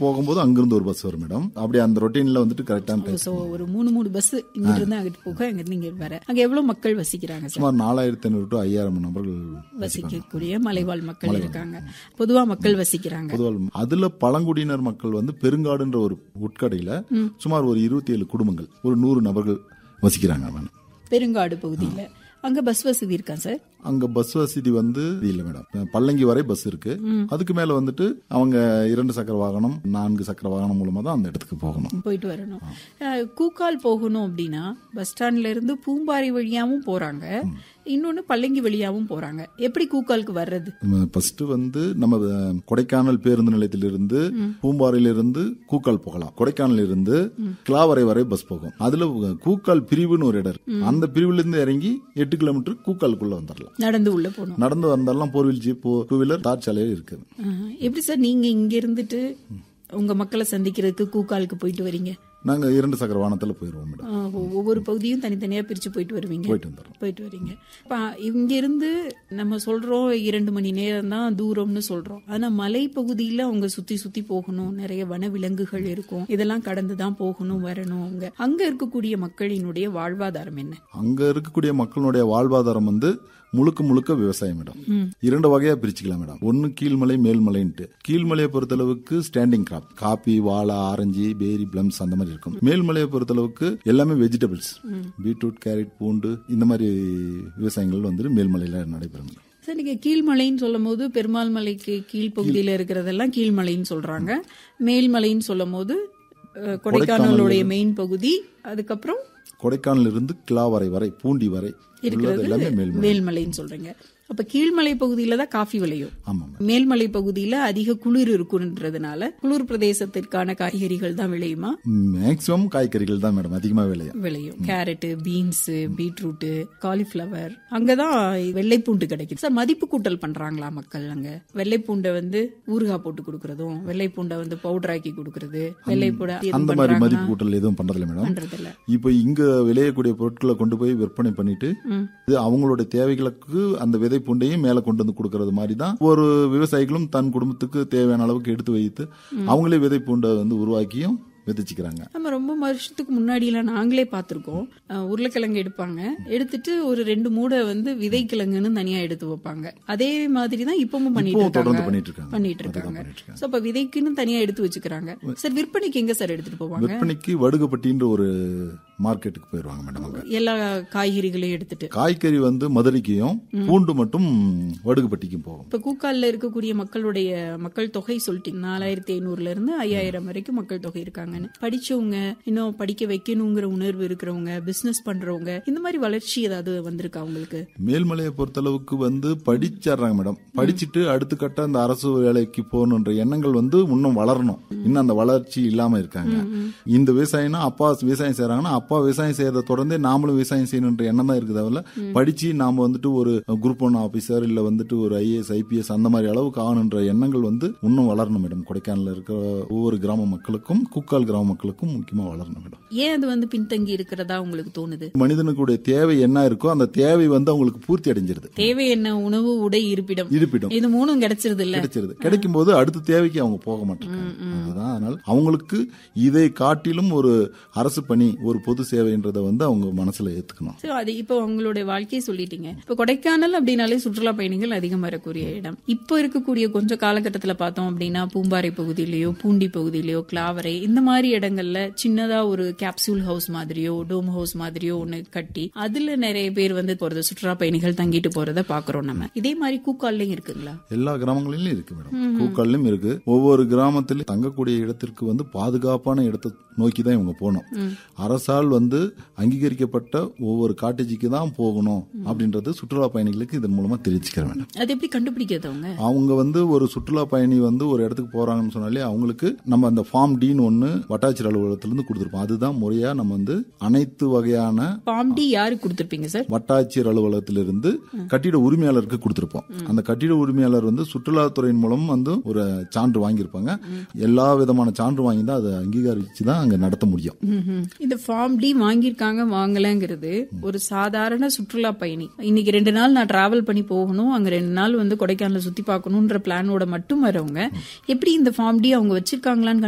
போகும்போது அங்கிருந்து ஒரு பஸ் வரும் மேடம் அப்படி அந்த ரொட்டீன்ல வந்துட்டு கரெக்டான டைம் சோ ஒரு மூணு மூணு பஸ் இங்கிட்டு இருந்து அங்கிட்டு போக அங்கிட்டு இங்க வர அங்க எவ்வளவு மக்கள் வசிக்கிறாங்க சார் சுமார் நாலாயிரத்தி ஐநூறு டு ஐயாயிரம் நபர்கள் வசிக்கக்கூடிய மலைவாழ் மக்கள் இருக்காங்க பொதுவா மக்கள் வசிக்கிறாங்க பொதுவாக அதுல பழங்குடியினர் மக்கள் வந்து பெருங்காடுன்ற ஒரு உட்கடையில சுமார் ஒரு இருபத்தி ஏழு குடும்பங்கள் ஒரு நூறு நபர்கள் வசிக்கிறாங்க மேடம் பெருங்காடு பகுதியில அங்க பஸ் வசதி இருக்கா சார் அங்க பஸ் வசதி வந்து இல்ல மேடம் பல்லங்கி வரை பஸ் இருக்கு அதுக்கு மேல வந்துட்டு அவங்க இரண்டு சக்கர வாகனம் நான்கு சக்கர வாகனம் மூலமா தான் அந்த இடத்துக்கு போகணும் போயிட்டு வரணும் அஹ், கூக்கால் போகணும் அப்படின்னா பஸ் ஸ்டாண்ட்ல இருந்து பூம்பாறை வழியாவும் போறாங்க இன்னொன்னு பல்லங்கி வழியாவும் போறாங்க எப்படி கூக்காலுக்கு வர்றது ஃபர்ஸ்ட் வந்து நம்ம அஹ், கொடைக்கானல் பேருந்து நிலையத்திலிருந்து பூம்பாறையிலிருந்து கூக்கால் போகலாம் கொடைக்கானல் இருந்து கிளாவரை வரை பஸ் போகும் அதுல அஹ், கூக்கால் பிரிவுன்னு ஒரு இடம் இருக்கு அந்த பிரிவுல இருந்து இறங்கி எட்டு கிலோமீட்டர் கூக்காலுக்குள்ள வந்துடலாம் நடந்து உள்ள போகணும் நடந்து வந்தாலும் four wheel jeep two wheeler தார் சாலையே இருக்குது அஹ், எப்படி சார் நீங்க இங்க இருந்துட்டு உங்க மக்களை சந்திக்கிறதுக்கு கூக்காலுக்கு போயிட்டு வரீங்க நாங்க இரண்டு சக்கர வாகனத்துல போயிருவோம் மேடம் அஹ், ஒ- ஒவ்வொரு பகுதியும் தனித்தனியா பிரிச்சு போயிட்டு வருவீங்க போயிட்டு வந்துடுறோம் போயிட்டு வரீங்க இப்ப இங்க இருந்து நம்ம சொல்றோம் இரண்டு மணி நேரம் தான் தூரம்னு சொல்றோம் ஆனா மலை பகுதியில அவங்க சுத்தி சுத்தி போகணும் நிறைய வனவிலங்குகள் இருக்கும் இதெல்லாம் கடந்து தான் போகணும் வரணும் அவங்க அங்க இருக்கக்கூடிய மக்களினுடைய வாழ்வாதாரம் என்ன அங்க இருக்கக்கூடிய மக்களுடைய வாழ்வாதாரம் வந்து முழுக்க முழுக்க விவசாயம் மேடம் இரண்டு வகையா பிரிச்சுக்கலாம் மேடம் ஒன்னு கீழ்மலை மேல்மலைன்ட்டு கீழ்மலையை பொறுத்தளவுக்கு ஸ்டாண்டிங் கிராப் காபி வாழை ஆரஞ்சு பேரி பிளம்ஸ் அந்த மாதிரி இருக்கும் மேல்மலையை பொறுத்தளவுக்கு எல்லாமே வெஜிடபிள்ஸ் பீட்ரூட் கேரட் பூண்டு இந்த மாதிரி விவசாயங்கள் வந்து மேல்மலையில நடைபெறும் மேடம் சார் நீங்க கீழ்மலைன்னு சொல்லும் போது பெருமாள் மலைக்கு கீழ்ப்பகுதியில இருக்கிறதெல்லாம் கீழ்மலைன்னு சொல்றாங்க மேல்மலைன்னு சொல்லும் போது அஹ், கொடைக்கானலுடைய மெயின் பகுதி அதுக்கப்புறம் கொடைக்கானல் இருந்து கிளாவரை வரை பூண்டி வரை உள்ளது எல்லாமே மேல்மலை மேல்மலைன்னு சொல்றீங்க அப்ப கீழ்மலை பகுதியில தான் காஃபி விளையும் ஆமா மேடம் மேல்மலை பகுதியில அதிக குளிர் இருக்குன்றதுனால குளிர் பிரதேசத்திற்கான காய்கறிகள் தான் விளையுமா மேக்சிமம் காய்கறிகள் தான் மேடம் அதிகமா விளையும் விளையும் கேரட் பீன்ஸ் பீட்ரூட் காலிஃபிளவர் அங்கதான் வெள்ளைப்பூண்டு கிடைக்கும் சார் மதிப்பு கூட்டல் பண்றாங்களா மக்கள் அங்க வெள்ளைப்பூண்டை வந்து ஊறுகாய் போட்டு கொடுக்கறதும் வெள்ளைப்பூண்டை வந்து பவுடர் ஆக்கி கொடுக்கறது வெள்ளைப்பூடை அந்த மாதிரி மதிப்பு கூட்டல் எதுவும் பண்றதில்ல மேடம் பண்றது இல்ல இப்போ இங்க விளையக்கூடிய பொருட்களை கொண்டு போய் விற்பனை பண்ணிட்டு இது அவங்களோட தேவைகளுக்கு அந்த விதைப்புண்டையும் மேல கொண்டு வந்து கொடுக்கறது மாதிரி தான் ஒரு விவசாயிகளும் தன் குடும்பத்துக்கு தேவையான அளவுக்கு எடுத்து வைத்து அவங்களே விதைப்பூண்டை வந்து உருவாக்கியும் விதைச்சுக்கிறாங்க நம்ம ரொம்ப வருஷத்துக்கு முன்னாடி எல்லாம் நாங்களே பார்த்திருக்கோம் அஹ், உருளைக்கிழங்கு எடுப்பாங்க எடுத்துட்டு ஒரு ரெண்டு மூடை வந்து விதைக்கிழங்குன்னு தனியா எடுத்து வைப்பாங்க அதே மாதிரி தான் இப்பவும் பண்ணிட்டு இப்பவும் தொடர்ந்து இருக்காங்க பண்ணிட்டு இருக்காங்க பண்ணிட்டு அதுதான் இருக்காங்க பண்ணிட்டு இருக்காங்க சோ அப்ப விதைக்குன்னு தனியா எடுத்து வச்சுக்கிறாங்க சார் விற்பனைக்கு எங்க சார் எடுத்துட்டு போவாங்க விற்பனைக்கு வடுகப்பட்டின்ற ஒரு மார்க்கெட்டுக்கு போயிருவாங்க மேடம் அங்க எல்லா காய்கறிகளையும் எடுத்துட்டு காய்கறி வந்து மதுரைக்கும் பூண்டு மட்டும் வடுகுப்பட்டிக்கும் போகும் இப்ப கூக்கால்ல இருக்கக்கூடிய மக்களுடைய மக்கள் தொகை சொல்லிட்டீங்க நாலாயிரத்தி ஐநூறுல இருந்து ஐயாயிரம் வரைக்கும் மக்கள் தொகை இருக்காங்கன்னு படிச்சவங்க இன்னும் படிக்க வைக்கணுங்கிற உணர்வு இருக்கிறவங்க பிசினஸ் பண்றவங்க இந்த மாதிரி வளர்ச்சி ஏதாவது வந்திருக்கா உங்களுக்கு மேல்மலையை பொறுத்தளவுக்கு வந்து படிச்சிடுறாங்க மேடம் படிச்சுட்டு அடுத்த கட்ட அந்த அரசு வேலைக்கு போகணுன்ற எண்ணங்கள் வந்து இன்னும் வளரணும் இன்னும் அந்த வளர்ச்சி இல்லாம இருக்காங்க இந்த விவசாயம்னா அப்பா விவசாயம் செய்யறாங்கன்னா அப்பா விவசாயம் செய்யறத தொடர்ந்தே நாமளும் விவசாயம் செய்யணுன்ற எண்ணம் தான் இருக்குது அவல படிச்சு நாம வந்துட்டு ஒரு குரூப் ஒன் ஆபீசர் இல்ல வந்துட்டு ஒரு ஐஏஎஸ் ஐபிஎஸ் அந்த மாதிரி அளவுக்கு ஆகணுன்ற எண்ணங்கள் வந்து இன்னும் வளரணும் மேடம் கொடைக்கானல்ல இருக்கிற ஒவ்வொரு கிராம மக்களுக்கும் குக்கால் கிராம மக்களுக்கும் முக்கியமா வளரணும் மேடம் ஏன் அது வந்து பின்தங்கி இருக்கிறதா உங்களுக்கு தோணுது மனிதனுக்குடைய தேவை என்ன இருக்கோ அந்த தேவை வந்து அவங்களுக்கு பூர்த்தி அடைஞ்சிருது தேவை என்ன உணவு உடை இருப்பிடம் இருப்பிடம் இது மூணும் கிடைச்சிருது இல்ல கிடைச்சிருது கிடைக்கும் போது அடுத்த தேவைக்கு அவங்க போக மாட்டாங்க அதுதான் அதனால அவங்களுக்கு இதை காட்டிலும் ஒரு அரசு பணி ஒரு பொது சேவைன்றத வந்து அவங்க மனசுல ஏத்துக்கணும் சோ அது இப்போ உங்களுடைய வாழ்க்கையை சொல்லிட்டீங்க இப்ப கொடைக்கானல் அப்படின்னாலே சுற்றுலா பயணிகள் அதிகம் வரக்கூடிய இடம் இப்போ இருக்கக்கூடிய கொஞ்ச காலகட்டத்துல பார்த்தோம் அப்படின்னா பூம்பாறை பகுதியிலயோ பூண்டி பகுதியிலயோ கிளாவரை இந்த மாதிரி இடங்கள்ல சின்னதா ஒரு கேப்சூல் ஹவுஸ் மாதிரியோ டோம் ஹவுஸ் மாதிரியோ ஒண்ணு கட்டி அதுல நிறைய பேர் வந்து போறது சுற்றுலா பயணிகள் தங்கிட்டு போறத பாக்குறோம் நம்ம இதே மாதிரி கூக்கால்லையும் இருக்குங்களா எல்லா கிராமங்களிலும் இருக்கு மேடம் பூக்கால்லையும் இருக்கு ஒவ்வொரு கிராமத்திலும் தங்கக்கூடிய இடத்திற்கு வந்து பாதுகாப்பான இடத்தை நோக்கி தான் இவங்க போகணும் அரசால் வந்து அங்கீகரிக்கப்பட்ட ஒவ்வொரு காட்டேஜிக்கு தான் போகணும் அப்படின்றது சுற்றுலா பயணிகளுக்கு இதன் மூலமா தெரிவிச்சுக்கிற வேண்டும் அது எப்படி கண்டுபிடிக்கிறது அவங்க அவங்க வந்து ஒரு சுற்றுலா பயணி வந்து ஒரு இடத்துக்கு போறாங்கன்னு சொன்னாலே அவங்களுக்கு நம்ம அந்த ஃபார்ம் டீன் ஒன்னு வட்டாட்சியர் அலுவலகத்திலிருந்து கொடுத்துருப்போம் அதுதான் முறையா நம்ம வந்து அனைத்து வகையான பாம் டி யாருக்கு கொடுத்திருப்பீங்க சார் வட்டாட்சியர் அலுவலகத்திலிருந்து கட்டிட உரிமையாளருக்கு கொடுத்திருப்போம் அந்த கட்டிட உரிமையாளர் வந்து சுற்றுலாத்துறையின் மூலம் வந்து ஒரு சான்று வாங்கியிருப்பாங்க எல்லா விதமான சான்று வாங்கி தான் அதை அங்கீகரிச்சு தான் அங்க நடத்த முடியும் ம்ஹும். இந்த ஃபார்ம் டி வாங்கியிருக்காங்க வாங்கலங்கிறது ஒரு சாதாரண சுற்றுலா பயணி இன்னைக்கு ரெண்டு நாள் நான் டிராவல் பண்ணி போகணும் அங்க ரெண்டு நாள் வந்து கொடைக்கானல சுத்தி பார்க்கணும்ன்ற பிளானோட மட்டும் வரவங்க எப்படி இந்த ஃபார்ம் டி அவங்க வச்சிருக்காங்களான்னு